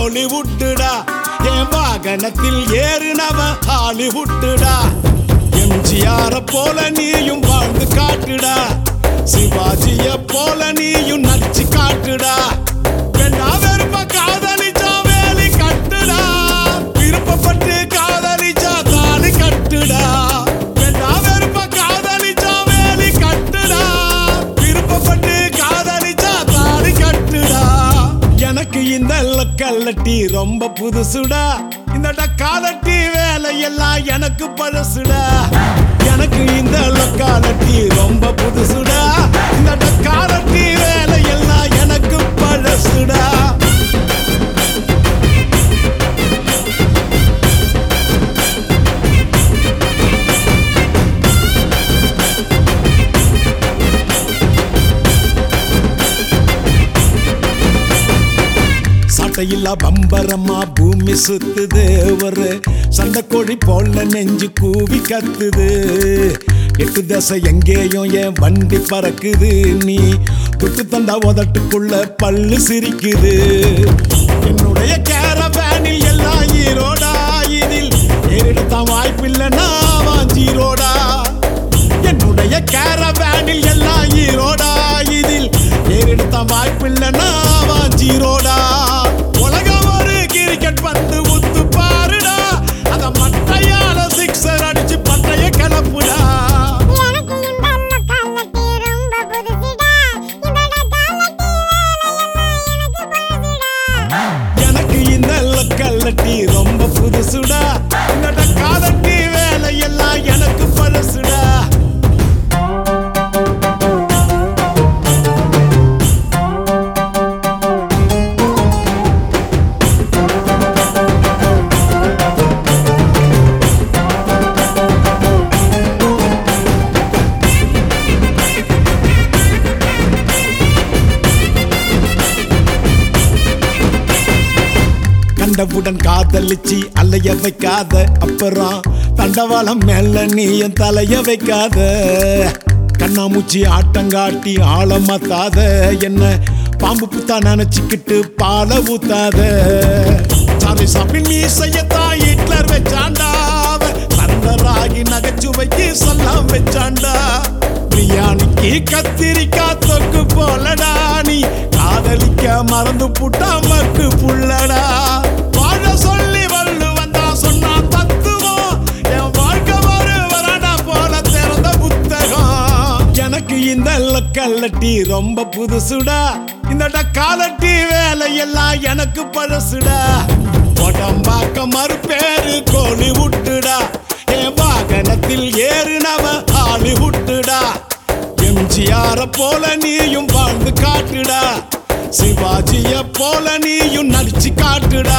கோலிவுட்டுடா என் வாகனத்தில் ஏறினவன் ஹாலிவுட்டுடா எம்ஜிஆர போல நீயும் வாழ்ந்து காட்டுடா சிவாஜிய போல நீயும் நடிச்சு காட்டுடா வேண்டா வெறுப்ப காதலிச்சா வேலி கட்டுடா விருப்பப்பட்டு காதலிச்சா தாலி கட்டுடா வேண்டா வெறுப்ப காதலிச்சா வேலி கட்டுடா விருப்பப்பட்டு காதலிச்சா தாலி கட்டுடா எனக்கு இந்த கல்லட்டி ரொம்ப புதுசுடா இந்த டக்காலட்டி வேலையெல்லாம் எனக்கு பழசுடா எனக்கு இந்த லொக்காலட்டி ரொம்ப புதுசுடா இந்த டக்காலட்டி வேலையெல்லாம் எனக்கு பழசுடா சட்டையில்லா பம்பரமா பூமி சுத்துது ஒரு சண்டைக்கோழி போல நெஞ்சு கூவி கத்துது எட்டு தசை எங்கேயும் என் வண்டி பறக்குது நீ துட்டு தந்தா உதட்டுக்குள்ள பல்லு சிரிக்குது என்னுடைய கேரவேனில் எல்லாம் ஈரோடா இதில் ஏறிடத்தான் வாய்ப்பில்லைன்னா வாஞ்சீரோடா என்னுடைய கேரவேனில் எல்லாம் ஈரோடா இதில் ஏறெடுத்த வாய்ப்பில்லைன்னா வாஞ்சீரோடா உலகம் ஒரு கிரிக்கெட் பந்து உத்து பாருடா அத மட்டையால சிக்ஸர் அடிச்சு பட்டைய கிளப்புடா எனக்கு இந்த லொக்காலிட்டி ரொம்ப புதுசுடா இந்த லொக்காலிட்டி வேலையெல்லாம் எனக்கு பழசுடா எனக்கு இந்த கல்லட்டி ரொம்ப புதுசுடா இந்த காலட்டி வேலையெல்லாம் எனக்கு பழசுடா கண்டவுடன் காதலிச்சு அலைய வைக்காத அப்புறம் தண்டவாளம் மேல நீயும் தலைய வைக்காத கண்ணாமூச்சி ஆட்டங்காட்டி ஆழ மாத்தாத என்ன பாம்பு புத்தா நினைச்சுக்கிட்டு பால ஊத்தாத சாரி சாப்பிட்டு நீ செய்யத்தான் ஹிட்லர் வச்சாண்டா சரண்டராகி நகைச்சுவைக்கு சொல்லாம் வச்சாண்டா பிரியாணிக்கு கத்திரிக்காய் தொக்கு போலடா நீ காதலிக்க மறந்து புட்டா மக்கு புள்ளடா வாழ சொல்லி வள்ளு வந்தா சொன்னா தத்துவம் என் வாழ்க்கை ஒரு வராடா போல திறந்த புத்தகம் எனக்கு இந்த கல்லட்டி ரொம்ப புதுசுடா இந்த டக்காலட்டி வேலையெல்லாம் எனக்கு பழசுடா உடம்பாக்க மறுபேரு கோழி விட்டுடா என் வாகனத்தில் ஏறினவன் ஆளி விட்டுடா எம்ஜிஆர போல நீயும் வாழ்ந்து காட்டுடா சிவாஜிய போல நீயும் நடிச்சு காட்டுடா